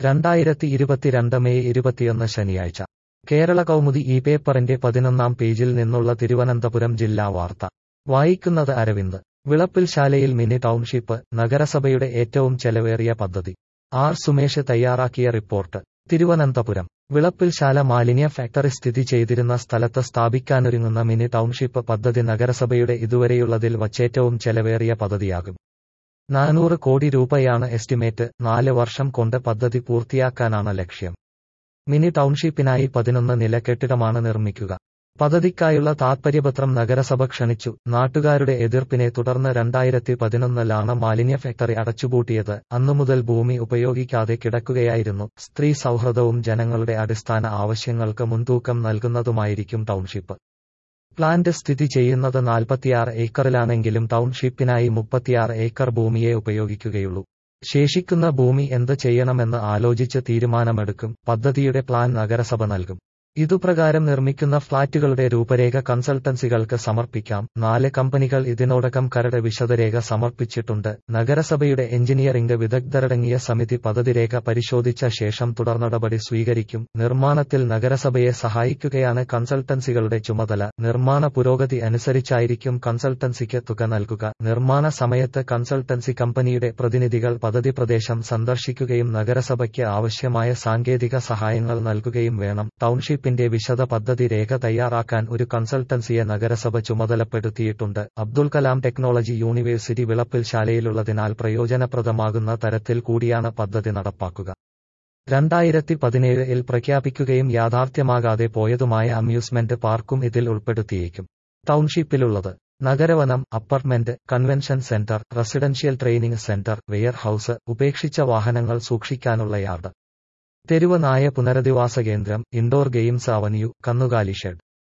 രണ്ടായിരത്തി ഇരുപത്തിരണ്ട് മെയ് ഇരുപത്തിയൊന്ന് ശനിയാഴ്ച കേരള കൗമുദി ഈ പേപ്പറിന്റെ പതിനൊന്നാം പേജിൽ നിന്നുള്ള തിരുവനന്തപുരം ജില്ലാ വാർത്ത വായിക്കുന്നത് അരവിന്ദ് വിളപ്പിൽശാലയിൽ മിനി ടൗൺഷിപ്പ് നഗരസഭയുടെ ഏറ്റവും ചെലവേറിയ പദ്ധതി ആർ സുമേഷ് തയ്യാറാക്കിയ റിപ്പോർട്ട് തിരുവനന്തപുരം വിളപ്പിൽശാല മാലിന്യ ഫാക്ടറി സ്ഥിതി ചെയ്തിരുന്ന സ്ഥലത്ത് സ്ഥാപിക്കാനൊരുങ്ങുന്ന മിനി ടൗൺഷിപ്പ് പദ്ധതി നഗരസഭയുടെ ഇതുവരെയുള്ളതിൽ വച്ചേറ്റവും ചെലവേറിയ പദ്ധതിയാകും നാനൂറ് കോടി രൂപയാണ് എസ്റ്റിമേറ്റ് നാല് വർഷം കൊണ്ട് പദ്ധതി പൂർത്തിയാക്കാനാണ് ലക്ഷ്യം മിനി ടൗൺഷിപ്പിനായി പതിനൊന്ന് നില കെട്ടിടമാണ് നിർമ്മിക്കുക പദ്ധതിക്കായുള്ള താത്പര്യപത്രം നഗരസഭ ക്ഷണിച്ചു നാട്ടുകാരുടെ എതിർപ്പിനെ തുടർന്ന് രണ്ടായിരത്തി പതിനൊന്നിലാണ് മാലിന്യ ഫാക്ടറി അടച്ചുപൂട്ടിയത് അന്നുമുതൽ ഭൂമി ഉപയോഗിക്കാതെ കിടക്കുകയായിരുന്നു സ്ത്രീ സൗഹൃദവും ജനങ്ങളുടെ അടിസ്ഥാന ആവശ്യങ്ങൾക്ക് മുൻതൂക്കം നൽകുന്നതുമായിരിക്കും ടൗൺഷിപ്പ് പ്ലാന്റ് സ്ഥിതി ചെയ്യുന്നത് നാൽപ്പത്തിയാറ് ഏക്കറിലാണെങ്കിലും ടൗൺഷിപ്പിനായി മുപ്പത്തിയാറ് ഏക്കർ ഭൂമിയെ ഉപയോഗിക്കുകയുള്ളൂ ശേഷിക്കുന്ന ഭൂമി എന്ത് ചെയ്യണമെന്ന് ആലോചിച്ച് തീരുമാനമെടുക്കും പദ്ധതിയുടെ പ്ലാൻ നഗരസഭ നൽകും ഇതുപ്രകാരം നിർമ്മിക്കുന്ന ഫ്ളാറ്റുകളുടെ രൂപരേഖ കൺസൾട്ടൻസികൾക്ക് സമർപ്പിക്കാം നാല് കമ്പനികൾ ഇതിനോടകം കരട് വിശദരേഖ സമർപ്പിച്ചിട്ടുണ്ട് നഗരസഭയുടെ എഞ്ചിനീയറിംഗ് വിദഗ്ധരടങ്ങിയ സമിതി പദ്ധതിരേഖ പരിശോധിച്ച ശേഷം തുടർനടപടി സ്വീകരിക്കും നിർമ്മാണത്തിൽ നഗരസഭയെ സഹായിക്കുകയാണ് കൺസൾട്ടൻസികളുടെ ചുമതല നിർമ്മാണ പുരോഗതി അനുസരിച്ചായിരിക്കും കൺസൾട്ടൻസിക്ക് തുക നൽകുക നിർമ്മാണ സമയത്ത് കൺസൾട്ടൻസി കമ്പനിയുടെ പ്രതിനിധികൾ പദ്ധതി പ്രദേശം സന്ദർശിക്കുകയും നഗരസഭയ്ക്ക് ആവശ്യമായ സാങ്കേതിക സഹായങ്ങൾ നൽകുകയും വേണം ടൗൺഷിപ്പ് ഷിപ്പിന്റെ വിശദ പദ്ധതി രേഖ തയ്യാറാക്കാൻ ഒരു കൺസൾട്ടൻസിയെ നഗരസഭ ചുമതലപ്പെടുത്തിയിട്ടുണ്ട് അബ്ദുൽ കലാം ടെക്നോളജി യൂണിവേഴ്സിറ്റി വിളപ്പിൽശാലയിലുള്ളതിനാൽ പ്രയോജനപ്രദമാകുന്ന തരത്തിൽ കൂടിയാണ് പദ്ധതി നടപ്പാക്കുക രണ്ടായിരത്തി പതിനേഴിൽ പ്രഖ്യാപിക്കുകയും യാഥാർത്ഥ്യമാകാതെ പോയതുമായ അമ്യൂസ്മെന്റ് പാർക്കും ഇതിൽ ഉൾപ്പെടുത്തിയേക്കും ടൗൺഷിപ്പിലുള്ളത് നഗരവനം apartment convention centre residential training centre warehouse ഉപേക്ഷിച്ച വാഹനങ്ങൾ സൂക്ഷിക്കാനുള്ള യാർഡ് തെരുവ് നായ പുനരധിവാസ കേന്ദ്രം ഇൻഡോർ ഗെയിംസ് അവന്യൂ കന്നുകാലി ഷെഡ്